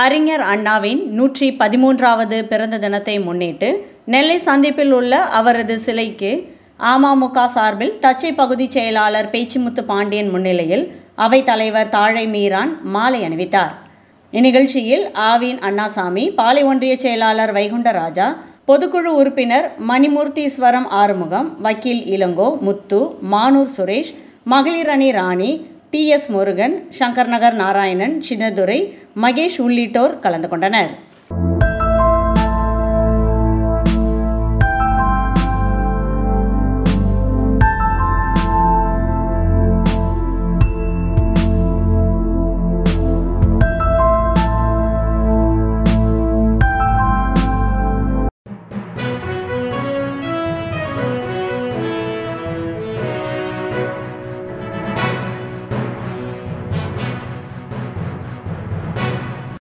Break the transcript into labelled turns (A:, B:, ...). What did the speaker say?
A: அறிஞர் அண்ணாவின் நூற்றி பதிமூன்றாவது பிறந்த தினத்தை முன்னிட்டு நெல்லை சந்திப்பில் உள்ள அவரது சிலைக்கு அமமுக சார்பில் தச்சை பகுதி செயலாளர் பேச்சிமுத்து பாண்டியன் முன்னிலையில் அவைத் தலைவர் தாழை மீரான் மாலை அணிவித்தார் இந்நிகழ்ச்சியில் ஆவின் அண்ணாசாமி பாலை ஒன்றிய செயலாளர் வைகுண்டராஜா பொதுக்குழு உறுப்பினர் மணிமூர்த்தீஸ்வரம் ஆறுமுகம் வக்கீல் இளங்கோ முத்து மானூர் சுரேஷ் மகளிர் அணி ராணி டி எஸ் முருகன் சங்கர் நகர் நாராயணன் சின்னதுரை மகேஷ் உள்ளிட்டோர் கலந்து கொண்டனர்